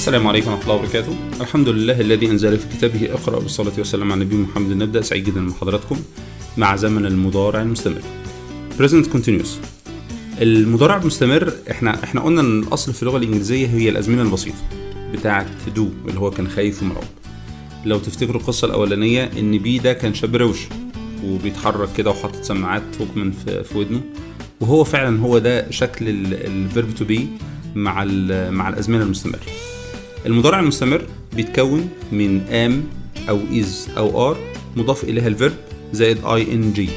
السلام عليكم ورحمة الله وبركاته الحمد لله الذي أنزل في كتابه اقرأ بالصلاة والسلام على النبي محمد نبدأ سعيد جدا مع حضراتكم مع زمن المضارع المستمر Present Continuous المضارع المستمر احنا احنا قلنا ان الاصل في اللغه الانجليزيه هي الازمنه البسيطه بتاعه دو اللي هو كان خايف ومرعوب لو تفتكروا القصه الاولانيه ان بي ده كان شاب روش وبيتحرك كده وحاطط سماعات ووكمان في, في ودنه وهو فعلا هو ده شكل الفيرب تو بي مع ال- مع الازمنه المستمره المضارع المستمر بيتكون من ام او از او ار مضاف اليها الفيرب زائد اي ان جي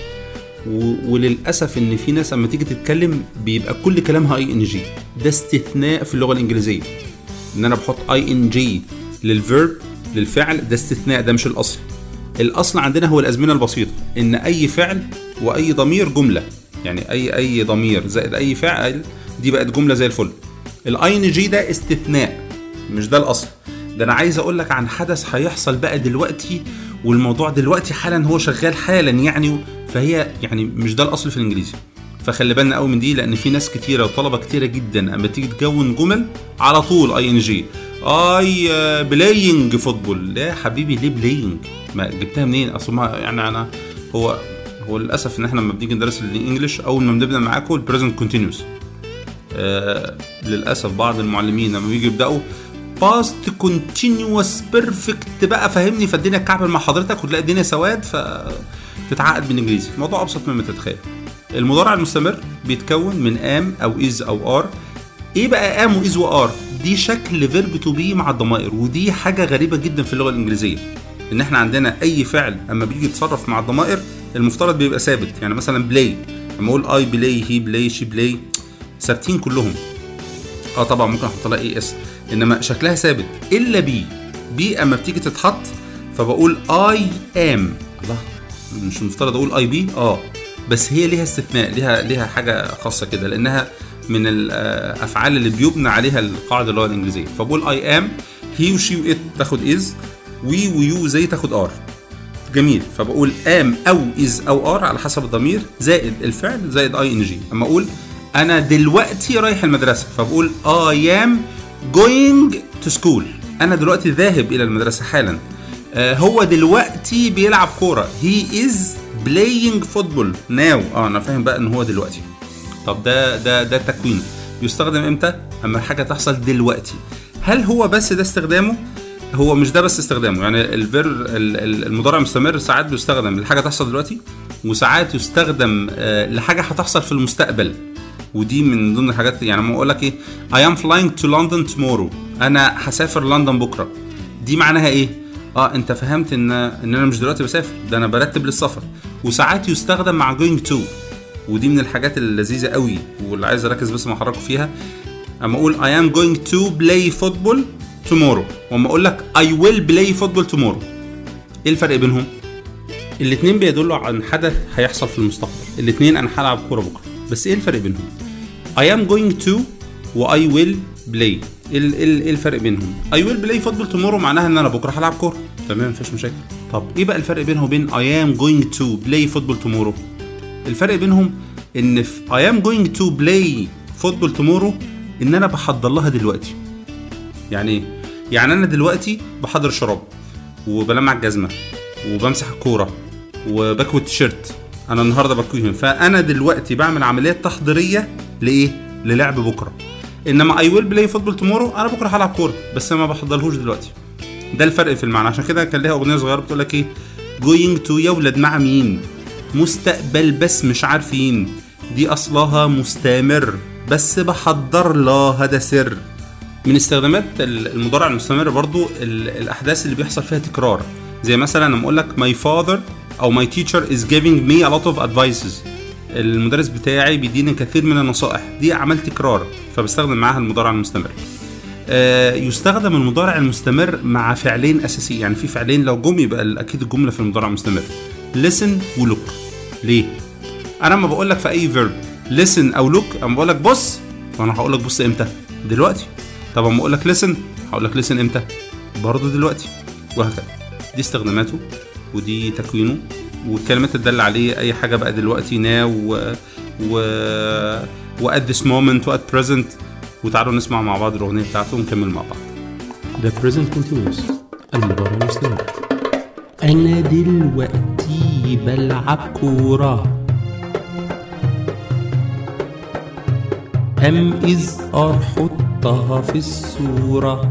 وللاسف ان في ناس اما تيجي تتكلم بيبقى كل كلامها اي ان جي ده استثناء في اللغه الانجليزيه ان انا بحط اي ان جي للفيرب للفعل ده استثناء ده مش الاصل الاصل عندنا هو الازمنه البسيطه ان اي فعل واي ضمير جمله يعني اي اي ضمير زائد اي فعل دي بقت جمله زي الفل الاي ان جي ده استثناء مش ده الاصل ده انا عايز اقول لك عن حدث هيحصل بقى دلوقتي والموضوع دلوقتي حالا هو شغال حالا يعني فهي يعني مش ده الاصل في الانجليزي فخلي بالنا قوي من دي لان في ناس كتيره وطلبه كتيره جدا اما تيجي تكون جمل على طول اي ان جي اي بلاينج فوتبول لا يا حبيبي ليه بلاينج ما جبتها منين اصل ما يعني انا هو هو للاسف ان احنا لما بنيجي ندرس الانجليش اول ما بنبدا معاكم البريزنت كونتينوس آه للاسف بعض المعلمين لما بيجوا يبداوا باست كونتينوس بيرفكت بقى فاهمني فالدنيا تكعبل مع حضرتك وتلاقي الدنيا سواد فتتعقد بالانجليزي الموضوع ابسط مما تتخيل المضارع المستمر بيتكون من ام او از او ار ايه بقى ام واز وار دي شكل فيرب تو بي مع الضمائر ودي حاجه غريبه جدا في اللغه الانجليزيه ان احنا عندنا اي فعل اما بيجي يتصرف مع الضمائر المفترض بيبقى ثابت يعني مثلا بلاي لما اقول اي بلاي هي بلاي شي بلاي ثابتين كلهم اه طبعا ممكن احط لها اي اس انما شكلها ثابت الا بي بي اما بتيجي تتحط فبقول اي ام الله مش المفترض اقول اي بي اه بس هي ليها استثناء ليها ليها حاجه خاصه كده لانها من الافعال اللي بيبنى عليها القاعده اللغه الانجليزيه فبقول اي ام هي وشي وات تاخد از وي ويو زي تاخد ار جميل فبقول ام او از او ار على حسب الضمير زائد الفعل زائد اي ان جي اما اقول انا دلوقتي رايح المدرسه فبقول اي ام جوينج تو سكول انا دلوقتي ذاهب الى المدرسه حالا آه هو دلوقتي بيلعب كوره هي از بلاينج فوتبول ناو اه انا فاهم بقى ان هو دلوقتي طب ده ده ده تكوين يستخدم امتى اما حاجه تحصل دلوقتي هل هو بس ده استخدامه هو مش ده بس استخدامه يعني الفير المضارع المستمر ساعات بيستخدم لحاجه تحصل دلوقتي وساعات يستخدم آه لحاجه هتحصل في المستقبل ودي من ضمن الحاجات يعني لما اقول لك ايه I am flying to London tomorrow انا هسافر لندن بكره دي معناها ايه اه انت فهمت ان ان انا مش دلوقتي بسافر ده انا برتب للسفر وساعات يستخدم مع going to ودي من الحاجات اللذيذه قوي واللي عايز اركز بس مع حضراتكم فيها اما اقول I am going to play football tomorrow واما اقول لك I will play football tomorrow ايه الفرق بينهم الاتنين بيدلوا عن حدث هيحصل في المستقبل الاتنين انا هلعب كوره بكره بس ايه الفرق بينهم I am going to و I will play ايه ايه الفرق بينهم I will play football tomorrow معناها ان انا بكره هلعب كوره تمام مفيش مشاكل طب ايه بقى الفرق بينه وبين I am going to play football tomorrow الفرق بينهم ان في I am going to play football tomorrow ان انا بحضر لها دلوقتي يعني ايه يعني انا دلوقتي بحضر الشراب وبلمع الجزمه وبمسح الكوره وبكوي التيشيرت انا النهارده بكويهم فانا دلوقتي بعمل عمليات تحضيريه لايه للعب بكره انما اي ويل بلاي فوتبول تومورو انا بكره هلعب كوره بس ما بحضرلهوش دلوقتي ده الفرق في المعنى عشان كده كان ليها اغنيه صغيره بتقول لك ايه جوينج تو يا ولاد مع مين مستقبل بس مش عارفين دي اصلها مستمر بس بحضر لها ده سر من استخدامات المضارع المستمر برضو الاحداث اللي بيحصل فيها تكرار زي مثلا لما اقول لك my father او my teacher is giving me a lot of advices المدرس بتاعي بيديني كثير من النصائح دي اعمال تكرار فبستخدم معاها المضارع المستمر آه يستخدم المضارع المستمر مع فعلين اساسيين يعني في فعلين لو جم يبقى اكيد الجمله في المضارع المستمر listen و look ليه انا لما بقول لك في اي فيرب listen او look اما بقول لك بص فانا هقول لك بص امتى دلوقتي طب اما اقول لك listen هقول لك listen امتى برضه دلوقتي وهكذا دي استخداماته ودي تكوينه والكلمات اللي تدل عليه اي حاجه بقى دلوقتي now و و و at this moment و at present وتعالوا نسمع مع بعض الاغنيه بتاعته ونكمل مع بعض The present continuous المضارع المستمر أنا دلوقتي بلعب كورة أم إز أحطها في الصورة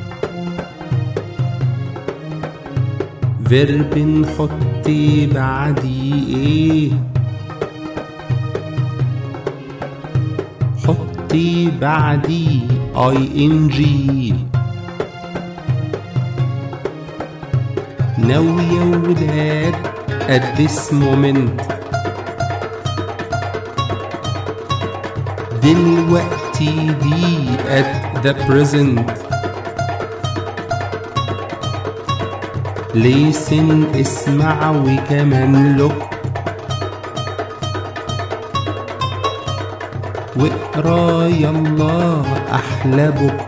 فيرب نحط بعديه إيه حطي بعدي اي ان جي ناو يا ولاد at this moment دلوقتي دي at the present listen اسمع وكمان look واقرا يلا احلى بك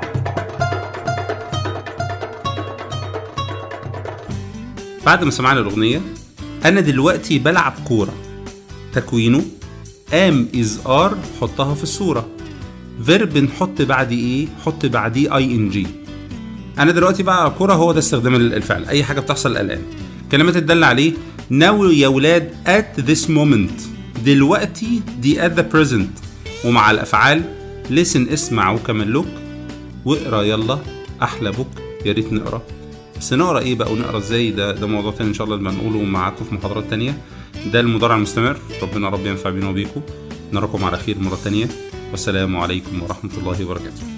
بعد ما سمعنا الأغنية أنا دلوقتي بلعب كورة تكوينه ام از ار حطها في الصورة فيرب نحط بعد ايه حط بعديه اي ان جي انا دلوقتي بلعب كورة هو ده استخدام الفعل اي حاجة بتحصل الان كلمات تدل عليه now يا ولاد at this moment دلوقتي دي at the present ومع الافعال listen اسمع وكمان لوك واقرا يلا احلى بوك يا ريت نقرا بس نقرا ايه بقى ونقرا ازاي ده ده موضوع تاني ان شاء الله لما نقوله معاكم في محاضرات تانية ده المضارع المستمر ربنا رب ينفع بينا وبيكم نراكم على خير مرة تانية والسلام عليكم ورحمة الله وبركاته